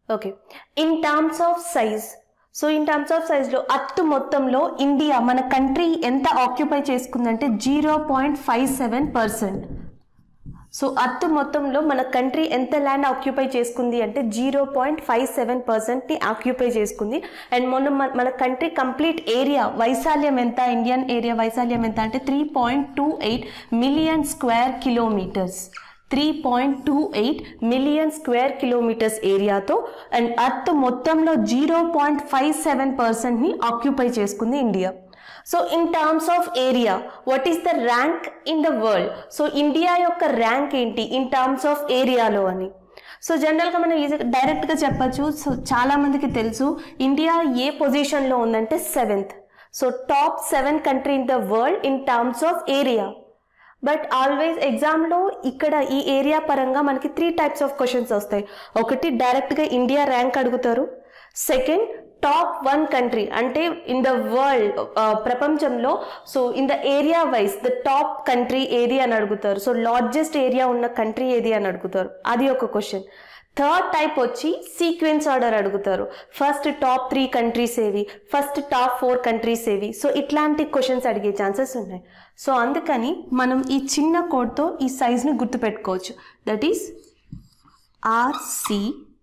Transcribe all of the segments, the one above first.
Okay in terms of size so in terms of సైజ్లో earth మొత్తంలో India మన country ఎంత ఆక్యుపై చేసుకుందంటే zero point five seven percent so earth మొత్తంలో మన కంట్రీ ఎంత ల్యాండ్ ఆక్యుపై చేసుకుంది అంటే జీరో పాయింట్ ఫైవ్ సెవెన్ పర్సెంట్ని ఆక్యుపై చేసుకుంది అండ్ మొన్న మన- మన కంట్రీ కంప్లీట్ ఏరియా వైశాల్యం ఎంత ఇండియన్ ఏరియా వైశాల్యం ఎంత అంటే three point two eight million square kilometres three point two eight million square kilometres ఏరియాతో అండ్ అర్త్ మొత్తంలో జీరో పాయింట్ ఫైవ్ సెవెన్ పర్సెంట్ని ఆక్యుపై చేసుకుంది India so in terms of area what is the rank in the world so India యొక్క rank ఏంటి in terms of ఏరియాలో అని so జనరల్గా మనం ఈజీ డైరెక్ట్గా చెప్పచ్చు సో చాలా మందికి తెలుసు ఇండియా ఏ పొజిషన్లో ఉందంటే seventh so top seven country in the world in terms of area but always ఎగ్జామ్లో ఇక్కడ ఈ ఏరియా పరంగా మనకి త్రీ టైప్స్ ఆఫ్ క్వశ్చన్స్ వస్తాయి ఒకటి డైరెక్ట్గా ఇండియా ర్యాంక్ అడుగుతారు సెకండ్ టాప్ వన్ కంట్రీ అంటే ఇన్ ద వరల్డ్ ప్రపంచంలో so in the area wise the top country ఏది అని అడుగుతారు సో లార్జెస్ట్ ఏరియా ఉన్న కంట్రీ ఏది అని అడుగుతారు అది ఒక క్వశ్చన్ థర్డ్ టైప్ వచ్చి సీక్వెన్స్ ఆర్డర్ అడుగుతారు ఫస్ట్ టాప్ త్రీ కంట్రీస్ ఏవి ఫస్ట్ టాప్ ఫోర్ కంట్రీస్ ఏవి సో ఇట్లాంటి క్వశ్చన్స్ అడిగే ఛాన్సెస్ ఉన్నాయి సో అందుకని మనం ఈ చిన్న కోడ్తో ఈ సైజ్ని గుర్తుపెట్టుకోవచ్చు that is RC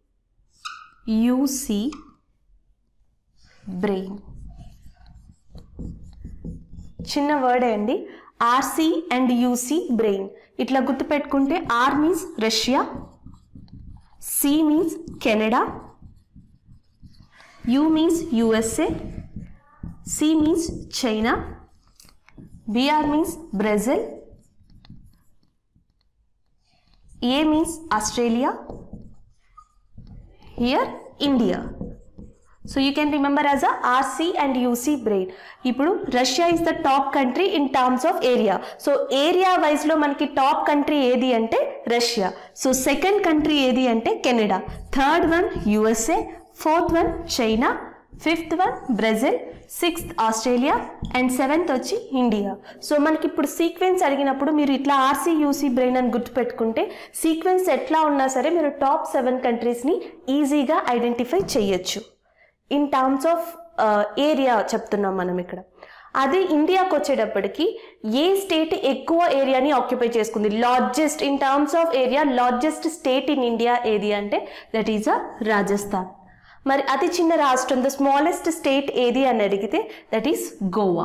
UC brain చిన్న వర్డ్ అండి ఆర్సి అండ్ యూసి బ్రెయిన్ ఇట్లా గుర్తుపెట్టుకుంటే R means Russia C means Canada U means USA C means China BR means Brazil A means Australia here India so you can remember as a RC and UC brain ఇప్పుడు Russia is the top country in terms of area so area వైజ్లో మనకి top country ఏది అంటే Russia so second country ఏది అంటే Canada third one USA fourth one China fifth one Brazil sixth Australia and seventh వచ్చి India so మనకి ఇప్పుడు sequence అడిగినప్పుడు మీరు ఇట్లా ఆర్సీ యూసీ బ్రెయిన్ అని గుర్తుపెట్టుకుంటే సీక్వెన్స్ ఎట్లా ఉన్నా సరే మీరు టాప్ సెవెన్ కంట్రీస్ని ఈజీగా ఐడెంటిఫై చేయొచ్చు ఇన్ టర్మ్స్ ఆఫ్ ఏరియా చెప్తున్నాం మనం ఇక్కడ అదే ఇండియాకి వచ్చేటప్పటికి ఏ స్టేట్ ఎక్కువ ఏరియాని ఆక్యుపై చేసుకుంది largest in terms of area largest state in India ఏది అంటే దట్ ఈజ్ అ రాజస్థాన్ మరి అతి చిన్న రాష్ట్రం ద స్మాలెస్ట్ స్టేట్ ఏది అని అడిగితే that is Goa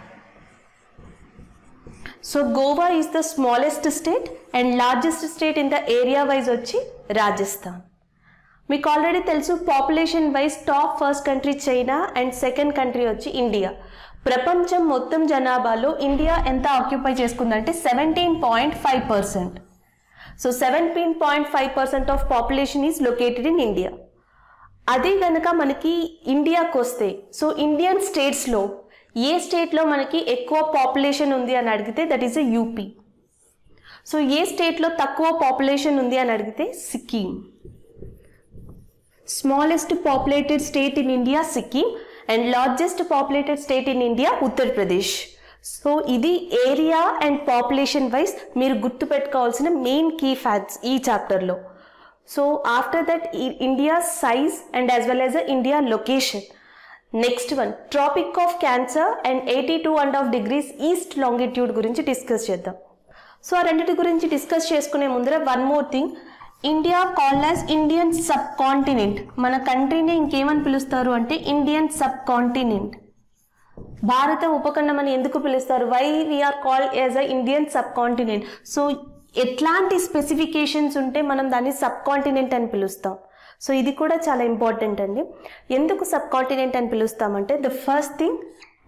so Goa is the smallest state and largest state in the area wise వచ్చి రాజస్థాన్ మీకు ఆల్రెడీ తెలుసు population wise top first country China and second country వచ్చి ఇండియా ప్రపంచం మొత్తం జనాభాలో ఇండియా ఎంత ఆక్యుపై చేసుకుందంటే seventeen point five percent so seventeen point five percent of population is located in India అదే కనుక మనకి ఇండియాకి వస్తే సో ఇండియన్ స్టేట్స్లో ఏ స్టేట్లో మనకి ఎక్కువ పాపులేషన్ ఉంది అని అడిగితే that is a UP so ఏ స్టేట్లో తక్కువ పాపులేషన్ ఉంది అని అడిగితే Sikkim smallest populated state in India Sikkim and largest populated state in India Uttar Pradesh so ఇది ఏరియా అండ్ పాపులేషన్ వైజ్ మీరు గుర్తుపెట్టుకోవాల్సిన మెయిన్ కీ ఫ్యాక్ట్స్ ఈ చాప్టర్లో so after that India size and as well as India location next one trophic of cancer and eighty two and half degrees east longitude గురించి discuss చేద్దాం so ఆ రెండింటి గురించి discuss చేసుకునే ముందర one more thing India call as Indian subcontinent మన కంట్రీని ఇంకేమని పిలుస్తారు అంటే ఇండియన్ సబ్ కాంటినెంట్ భారత ఉపఖండం అని ఎందుకు పిలుస్తారు why we are call as a Indian subcontinent so ఎట్లాంటి స్పెసిఫికేషన్స్ ఉంటే మనం దాన్ని సబ్ కాంటినెంట్ అని పిలుస్తాం సో ఇది కూడా చాలా ఇంపార్టెంట్ అండి ఎందుకు సబ్ కాంటినెంట్ అని పిలుస్తామంటే ద ఫస్ట్ థింగ్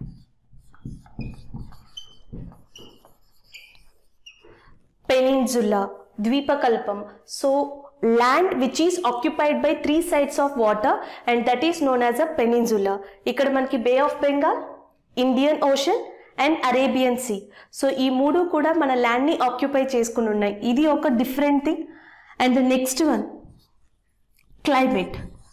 పెనిన్జులా ద్వీపకల్పం so land which is occupied by three sides of water and that is known as a peninsula ఇక్కడ మనకి Bay of Bengal Indian Ocean and Arabian Sea so ఈ మూడు కూడా మన ల్యాండ్ని ఆక్యుపై చేసుకుని ఉన్నాయి ఇది ఒక different thing and the next one climate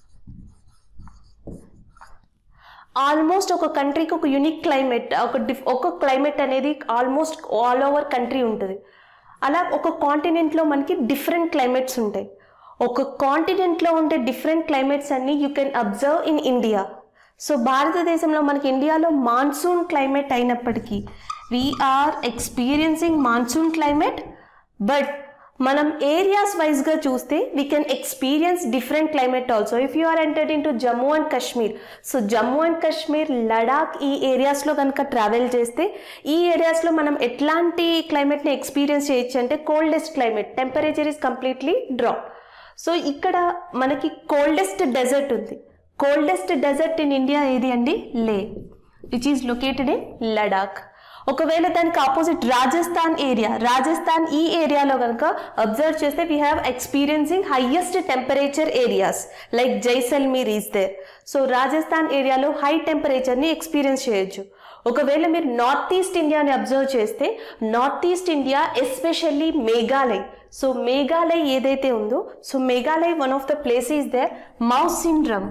almost ఒక కంట్రీకి ఒక యునిక్ క్లైమేట్ ఒక డిఫ్ ఒక క్లైమేట్ అనేది ఆల్మోస్ట్ ఆల్ ఓవర్ కంట్రీ ఉంటుంది అలా ఒక కాంటినెంట్లో మనకి డిఫరెంట్ క్లైమేట్స్ ఉంటాయి ఒక కాంటినెంట్లో ఉండే డిఫరెంట్ క్లైమేట్స్ అన్ని you can observe in India so భారతదేశంలో మనకి ఇండియాలో మాన్సూన్ క్లైమేట్ అయినప్పటికీ we are experiencing monsoon climate but మనం ఏరియాస్ వైజ్గా చూస్తే we can experience different climate also if you are entered into Jammu and Kashmir so Jammu and Kashmir Ladakh ఈ ఏరియాస్లో కనుక ట్రావెల్ చేస్తే ఈ ఏరియాస్లో మనం ఎట్లాంటి క్లైమేట్ని ఎక్స్పీరియన్స్ చేయొచ్చు అంటే coldest climate temperature is completely drop so ఇక్కడ మనకి కోల్డెస్ట్ డెజర్ట్ ఉంది కోల్డెస్ట్ డెజర్ట్ ఇన్ ఇండియా ఏది అండి Leh which is located in Ladakh ఒకవేళ దానికి ఆపోజిట్ రాజస్థాన్ ఏరియా రాజస్థాన్ ఈ ఏరియాలో కనుక అబ్జర్వ్ చేస్తే we have experiencing highest temperature areas like Jaisalmer is there so Rajasthan ఏరియాలో హై టెంపరేచర్ని ఎక్స్పీరియన్స్ చేయొచ్చు ఒకవేళ మీరు నార్త్ ఈస్ట్ ఇండియాని అబ్జర్వ్ చేస్తే north east India especially Meghalaya so Meghalaya ఏదైతే ఉందో so Meghalaya one of the place is there Mawsynram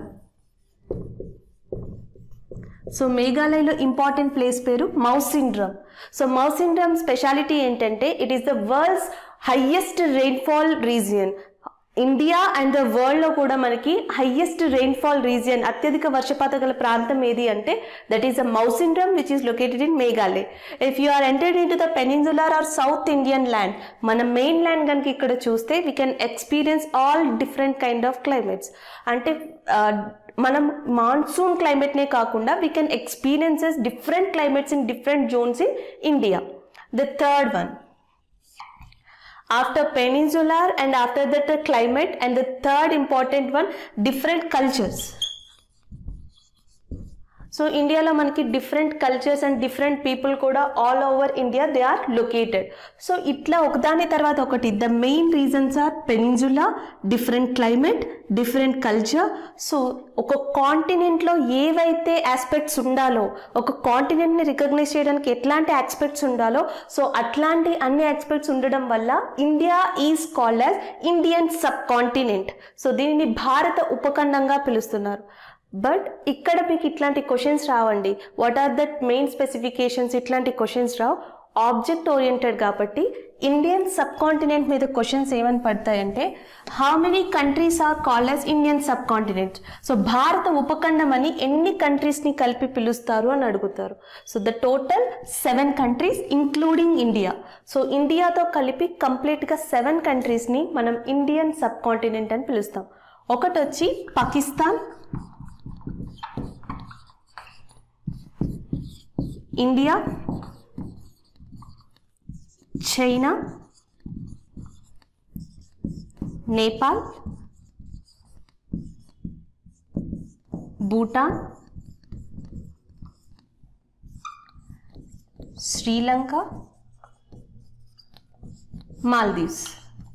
so మేఘాలయలో ఇంపార్టెంట్ ప్లేస్ పేరు Mawsynram so Mawsynram speciality ఏంటంటే it is the world's highest rainfall region India and the వరల్డ్లో కూడా మనకి highest rainfall region అత్యధిక వర్షపాత గల ప్రాంతం ఏది అంటే that is the Mawsynram which is located in Meghalaya if you are entered into the peninsular or south Indian land మన మెయిన్ ల్యాండ్ కనుక ఇక్కడ చూస్తే we can experience all different kind of climates అంటే మనం మాన్సూన్ క్లైమేట్నే కాకుండా we can experiences different climates in different zones in India the third one after peninsular and after that the climate and the third important one different cultures so ఇండియాలో మనకి different cultures and different people కూడా all over India they are located so ఇట్లా ఒకదాని తర్వాత ఒకటి the main reasons are peninsula different climate different culture so ఒక కాంటినెంట్లో ఏవైతే ఆస్పెక్ట్స్ ఉండాలో ఒక కాంటినెంట్ని రికగ్నైజ్ చేయడానికి ఎట్లాంటి ఆస్పెక్ట్స్ ఉండాలో సో అట్లాంటి అన్ని ఆస్పెక్ట్స్ ఉండడం వల్ల India is called as Indian subcontinent so దీనిని భారత ఉపఖండంగా పిలుస్తున్నారు బట్ ఇక్కడ మీకు ఇట్లాంటి క్వశ్చన్స్ రావండి what are that main specifications ఇట్లాంటి క్వశ్చన్స్ రావు ఆబ్జెక్ట్ ఓరియంటెడ్ కాబట్టి ఇండియన్ సబ్ కాంటినెంట్ మీద క్వశ్చన్స్ ఏమని పడతాయంటే how many countries are called as Indian subcontinent so భారత ఉపఖండం అని ఎన్ని కంట్రీస్ని కలిపి పిలుస్తారు అని అడుగుతారు so the total seven countries including India so ఇండియాతో కలిపి కంప్లీట్గా సెవెన్ కంట్రీస్ని మనం ఇండియన్ సబ్ కాంటినెంట్ అని పిలుస్తాం ఒకటి వచ్చి Pakistan India China Nepal Bhutan Sri Lanka Maldives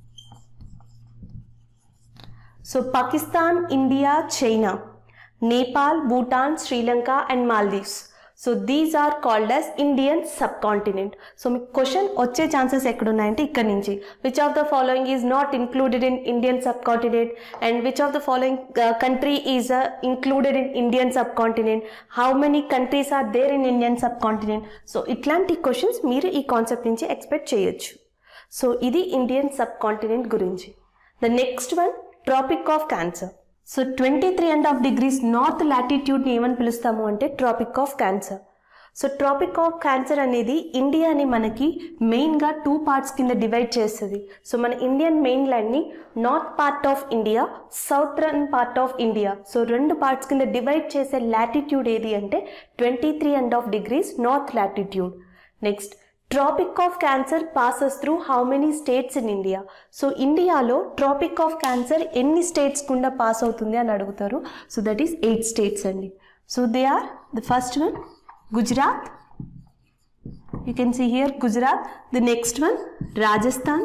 so Pakistan India China Nepal Bhutan Sri Lanka and Maldives so these are called as Indian subcontinent so మీకు క్వశ్చన్ వచ్చే ఛాన్సెస్ ఎక్కడున్నాయంటే ఇక్కడ నుంచి which of the following is not included in Indian subcontinent and which of the following country is included in Indian subcontinent how many countries are there in Indian subcontinent so ఇట్లాంటి questions మీరు ఈ concept నుంచి expect చేయొచ్చు so ఇది Indian subcontinent గురించి the next one trophic of Cancer so twenty three and half degrees north లాటిట్యూడ్ని ఏమని పిలుస్తాము అంటే Tropic of Cancer so Tropic of Cancer అనేది ఇండియాని మనకి మెయిన్గా టూ పార్ట్స్ కింద డివైడ్ చేస్తుంది సో మన ఇండియన్ మెయిన్ ల్యాండ్ని north part of India southern part of India so రెండు పార్ట్స్ కింద డివైడ్ చేసే లాటిట్యూడ్ ఏది అంటే twenty three and half degrees north latitude next Tropic of Cancer passes through how many states in India so ఇండియాలో Tropic of Cancer ఎన్ని states గుండా pass అవుతుంది అని అడుగుతారు so that is eight states అండి so they are the first one Gujarat you can see here Gujarat the next one Rajasthan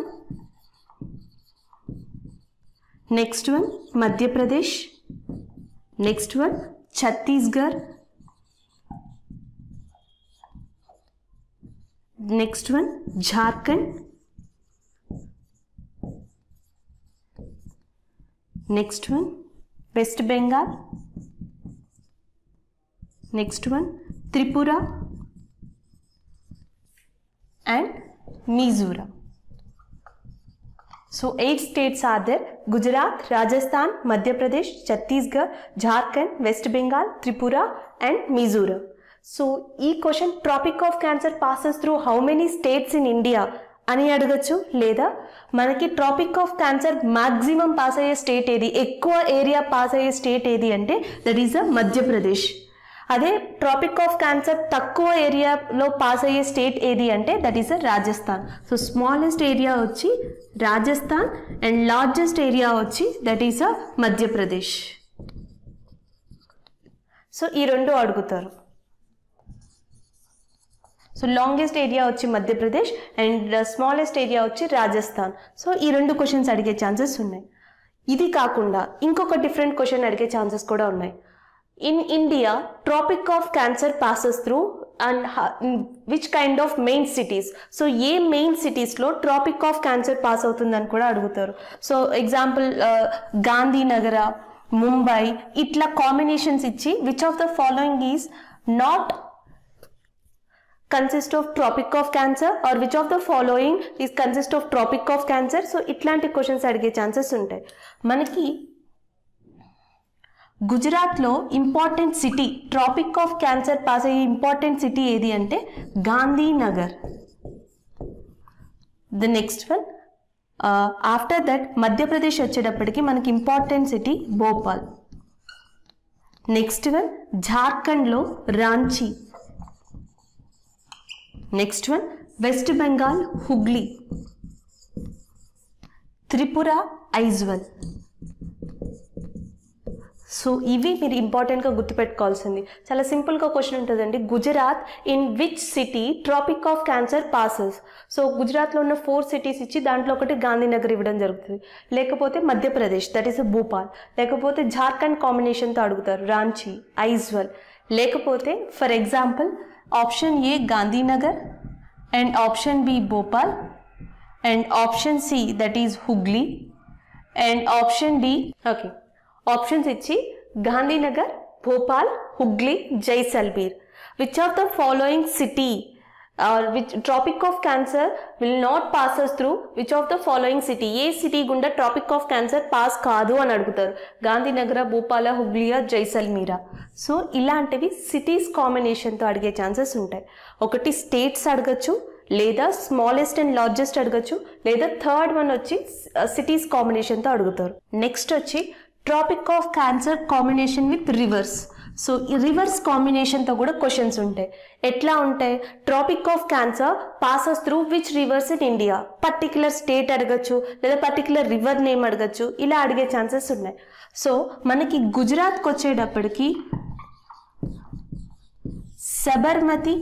next one Madhya Pradesh next one Chhattisgarh next one Jharkhand next one West Bengal next one Tripura and Mizoram So eight states are there Gujarat, Rajasthan, Madhya Pradesh, Chhattisgarh, Jharkhand, West Bengal, Tripura and Mizoram. So ఈ question Tropic of Cancer passes through how many states in India అని అడగచ్చు లేదా మనకి trophic of Cancer maximum pass అయ్యే state ఏది ఎక్కువ area pass అయ్యే state ఏది అంటే దట్ ఈస్ ద మధ్యప్రదేశ్ అదే ట్రాపిక్ ఆఫ్ క్యాన్సర్ తక్కువ ఏరియాలో పాస్ అయ్యే స్టేట్ ఏది అంటే that is Rajasthan so smallest area వచ్చి రాజస్థాన్ అండ్ లార్జెస్ట్ ఏరియా వచ్చి that is a Madhya Pradesh so ఈ రెండు అడుగుతారు సో లాంగెస్ట్ ఏరియా వచ్చి మధ్యప్రదేశ్ అండ్ స్మాలెస్ట్ ఏరియా వచ్చి రాజస్థాన్ సో ఈ రెండు క్వశ్చన్స్ అడిగే ఛాన్సెస్ ఉన్నాయి ఇది కాకుండా ఇంకొక డిఫరెంట్ క్వశ్చన్ అడిగే ఛాన్సెస్ కూడా ఉన్నాయి in India Tropic of Cancer passes through and which kind of main cities so ఏ మెయిన్ సిటీస్లో ట్రాపిక్ ఆఫ్ క్యాన్సర్ పాస్ అవుతుందని కూడా అడుగుతారు సో ఎగ్జాంపుల్ గాంధీనగర ముంబై ఇట్లా కాంబినేషన్స్ ఇచ్చి which of the following is not consist of tropic of cancer or which of the following is consist of tropic of cancer so ఇట్లాంటి questions అడిగే chances ఉంటాయి మనకి గుజరాత్లో important city Tropic of Cancer pass అయ్యే important city ఏది అంటే Gandhinagar the next one after that Madhya Pradesh వచ్చేటప్పటికి మనకి important city Bhopal next one జార్ఖండ్లో Ranchi next one West Bengal Hooghly Tripura Aizawl so ఇవి మీరు ఇంపార్టెంట్గా గుర్తుపెట్టుకోవాల్సింది చాలా సింపుల్గా క్వశ్చన్ ఉంటుందండి Gujarat in which city Tropic of Cancer passes so గుజరాత్లో ఉన్న ఫోర్ సిటీస్ ఇచ్చి దాంట్లో ఒకటి గాంధీనగర్ ఇవ్వడం జరుగుతుంది లేకపోతే మధ్యప్రదేశ్ దట్ ఈస్ భూపాల్ లేకపోతే జార్ఖండ్ కాంబినేషన్తో అడుగుతారు రాంచీ ఐజ్వల్ లేకపోతే for example option A Gandhinagar and option B Bhopal and option C that is Hooghly and option D okay options ఇచ్చి Gandhinagar Bhopal Hooghly Jaisalmer which of the following city are which Tropic of Cancer will not passes through which of the following city ఏ city గుండా Tropic of Cancer pass కాదు అని అడుగుతారు గాంధీనగర భూపాల హుగ్లియా జైసల్మీరా so ఇలాంటివి cities కాంబినేషన్తో అడిగే chances ఉంటాయి ఒకటి స్టేట్స్ అడగచ్చు లేదా స్మాలెస్ట్ అండ్ లార్జెస్ట్ అడగచ్చు లేదా థర్డ్ వన్ వచ్చి సిటీస్ కాంబినేషన్తో అడుగుతారు నెక్స్ట్ వచ్చి Tropic of Cancer combination with rivers so ఈ రివర్స్ కాంబినేషన్తో కూడా క్వశ్చన్స్ ఉంటాయి ఎట్లా ఉంటాయి Tropic of Cancer passes through which rivers in India particular state అడగచ్చు లేదా పర్టికులర్ రివర్ నేమ్ అడగచ్చు ఇలా అడిగే ఛాన్సెస్ ఉన్నాయి సో మనకి గుజరాత్కి వచ్చేటప్పటికి సబర్మతి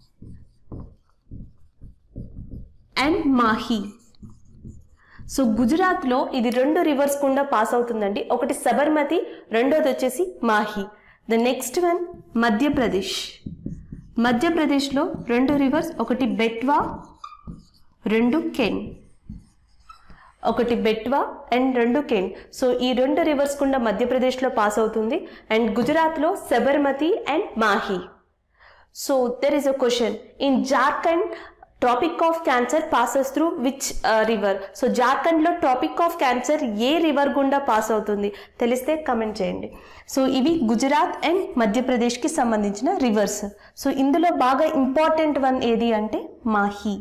అండ్ మాహీ సో గుజరాత్లో ఇది రెండు రివర్స్ గుండా పాస్ అవుతుందండి ఒకటి సబర్మతి రెండోది వచ్చేసి Mahi the next one Madhya Pradesh మధ్యప్రదేశ్లో రెండు రివర్స్ ఒకటి బెట్వా రెండు కెన్ ఒకటి బెట్వా అండ్ రెండు కెన్ సో ఈ రెండు రివర్స్ గుండా మధ్యప్రదేశ్లో పాస్ అవుతుంది అండ్ గుజరాత్లో Sabarmati and Mahi so there is a question in Jharkhand Tropic of Cancer passes through which river so జార్ఖండ్లో ట్రాపిక్ ఆఫ్ క్యాన్సర్ ఏ రివర్ గుండా పాస్ అవుతుంది తెలిస్తే కమెంట్ చేయండి సో ఇవి గుజరాత్ అండ్ మధ్యప్రదేశ్కి సంబంధించిన రివర్స్ సో ఇందులో బాగా ఇంపార్టెంట్ వన్ ఏది అంటే మాహీ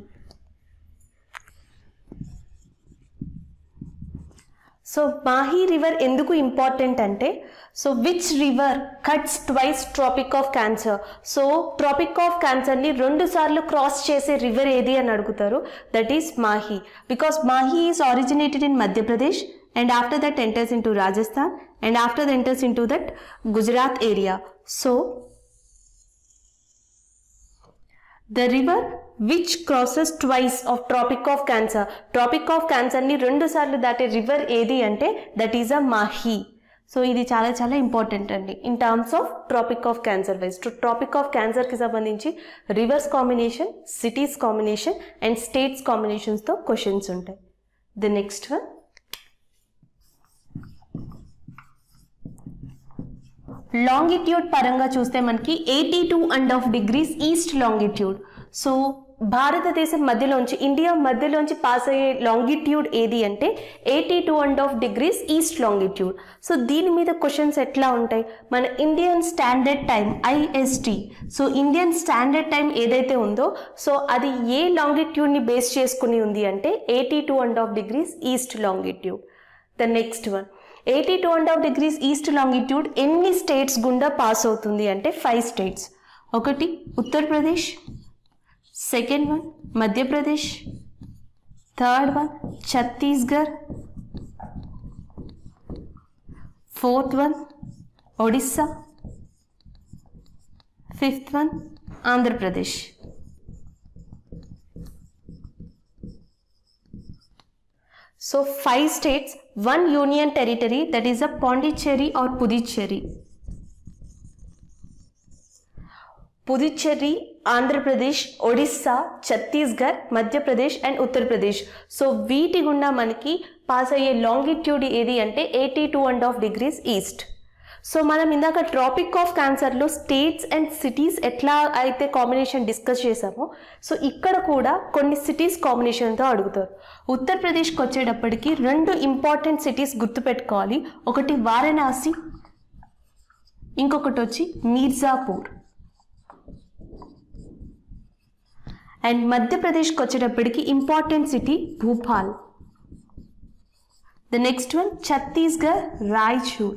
సో మాహీ రివర్ ఎందుకు ఇంపార్టెంట్ అంటే so which river cuts twice Tropic of Cancer so Tropic of క్యాన్సర్ని రెండు సార్లు క్రాస్ చేసే రివర్ ఏది అని అడుగుతారు that is Mahi because Mahi is originated in Madhya Pradesh and after that enters into Rajasthan and after the enters into that Gujarat area so the river which crosses twice of Tropic of Cancer Tropic of క్యాన్సర్ని రెండు సార్లు దాటే river ఏది అంటే that is a Mahi so ఇది చాలా చాలా important అండి in terms of Tropic of Cancer wise Tropic of క్యాన్సర్కి సంబంధించి rivers combination cities combination and states కాంబినేషన్స్తో క్వశ్చన్స్ ఉంటాయి ద నెక్స్ట్ వన్ లాంగిట్యూడ్ పరంగా చూస్తే మనకి eighty two and half degrees east longitude so భారతదేశం మధ్యలోంచి ఇండియా మధ్యలోంచి పాస్ అయ్యే లాంగిట్యూడ్ ఏది అంటే eighty two and half degrees east longitude so దీని మీద క్వశ్చన్స్ ఎట్లా ఉంటాయి మన Indian standard time IST so Indian standard time ఏదైతే ఉందో సో అది ఏ లాంగిట్యూడ్ని బేస్ చేసుకుని ఉంది అంటే eighty two and half degrees east longitude the next one eighty two and half degrees east longitude ఎన్ని స్టేట్స్ గుండా పాస్ అవుతుంది అంటే ఫైవ్ స్టేట్స్ ఒకటి Uttar Pradesh second one Madhya Pradesh third one Chhattisgarh fourth one Odisha fifth one Andhra Pradesh so five states one union territory that is a Pondicherry or Puducherry Puducherry Andhra Pradesh Odisha Chhattisgarh Madhya Pradesh and Uttar Pradesh so వీటి గుండా మనకి pass అయ్యే longitude ఏది అంటే eighty two and half degrees east so మనం ఇందాక Tropic of క్యాన్సర్లో states and cities ఎట్లా అయితే కాంబినేషన్ డిస్కస్ చేసామో సో ఇక్కడ కూడా కొన్ని సిటీస్ కాంబినేషన్తో అడుగుతారు ఉత్తరప్రదేశ్కి వచ్చేటప్పటికి రెండు ఇంపార్టెంట్ సిటీస్ గుర్తుపెట్టుకోవాలి ఒకటి వారణాసి ఇంకొకటి వచ్చి మీర్జాపూర్ అండ్ మధ్యప్రదేశ్కి వచ్చేటప్పటికి important city Bhopal the next one Chhattisgarh Raichur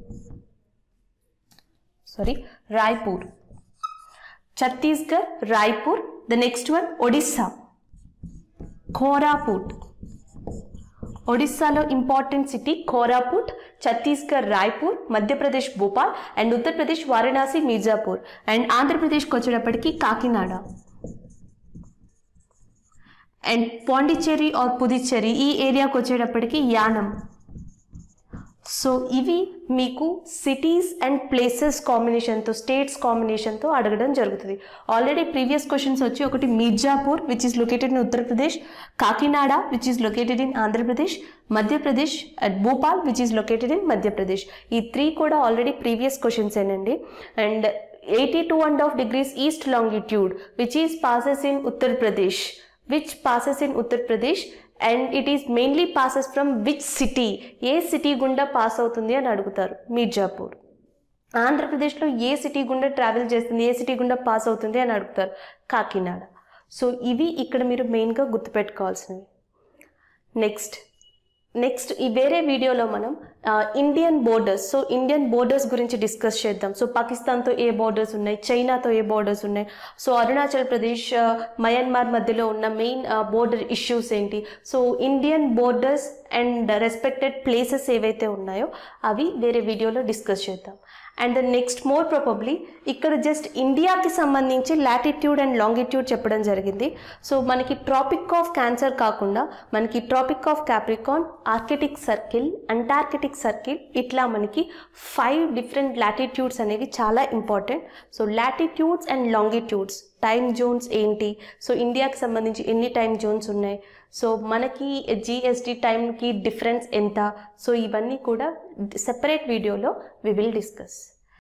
sorry Raipur Chhattisgarh Raipur the next one Odisha Koraput ఒడిస్సాలో important city Koraput Chhattisgarh Raipur Madhya Pradesh Bhopal and Uttar Pradesh Varanasi Mirzapur and ఆంధ్రప్రదేశ్కి వచ్చేటప్పటికి కాకినాడ అండ్ పాండిచ్చేరి ఆర్ పుదుచ్చేరి ఈ ఏరియాకి వచ్చేటప్పటికి యానం సో ఇవి మీకు సిటీస్ అండ్ ప్లేసెస్ కాంబినేషన్తో స్టేట్స్ కాంబినేషన్తో అడగడం జరుగుతుంది ఆల్రెడీ ప్రీవియస్ క్వశ్చన్స్ వచ్చి ఒకటి Mirzapur which is located in Uttar Pradesh Kakinada which is located in Andhra Pradesh Madhya Pradesh at Bhopal which is located in Madhya Pradesh ఈ త్రీ కూడా ఆల్రెడీ ప్రీవియస్ క్వశ్చన్స్ ఏనండి and eighty two and half degrees east longitude which is passes in Uttar Pradesh which passes in Uttar Pradesh and it is mainly passes from which city ఏ city గుండా pass అవుతుంది అని అడుగుతారు మీర్జాపూర్ ఆంధ్రప్రదేశ్లో ఏ city గుండా ట్రావెల్ చేస్తుంది ఏ సిటీ గుండా పాస్ అవుతుంది అని అడుగుతారు కాకినాడ సో ఇవి ఇక్కడ మీరు మెయిన్గా గుర్తుపెట్టుకోవాల్సినవి నెక్స్ట్ నెక్స్ట్ ఈ వేరే వీడియోలో మనం Indian borders so Indian borders గురించి డిస్కస్ చేద్దాం సో పాకిస్తాన్తో ఏ బోర్డర్స్ ఉన్నాయి చైనాతో ఏ బోర్డర్స్ ఉన్నాయి సో అరుణాచల్ ప్రదేశ్ ఆ, మయన్మార్ మధ్యలో ఉన్న మెయిన్ బోర్డర్ ఇష్యూస్ ఏంటి so Indian borders and respected places ఏవైతే ఉన్నాయో అవి వేరే వీడియోలో డిస్కస్ చేద్దాం and the next more probably ఇక్కడ జస్ట్ ఇండియాకి సంబంధించి లాటిట్యూడ్ అండ్ లాంగిట్యూడ్ చెప్పడం జరిగింది సో మనకి ట్రాపిక్ ఆఫ్ క్యాన్సర్ కాకుండా మనకి trophic of Capricorn Arctic circle Antarctic circle ఇట్లా మనకి ఫైవ్ డిఫరెంట్ లాటిట్యూడ్స్ అనేవి చాలా important so latitudes and longitudes time zones ఏంటి సో ఇండియాకి సంబంధించి ఎన్ని టైం జోన్స్ ఉన్నాయి సో మనకి జిఎస్టీ టైంకి డిఫరెన్స్ ఎంత సో ఇవన్నీ కూడా సెపరేట్ వీడియోలో వి విల్ డిస్కస్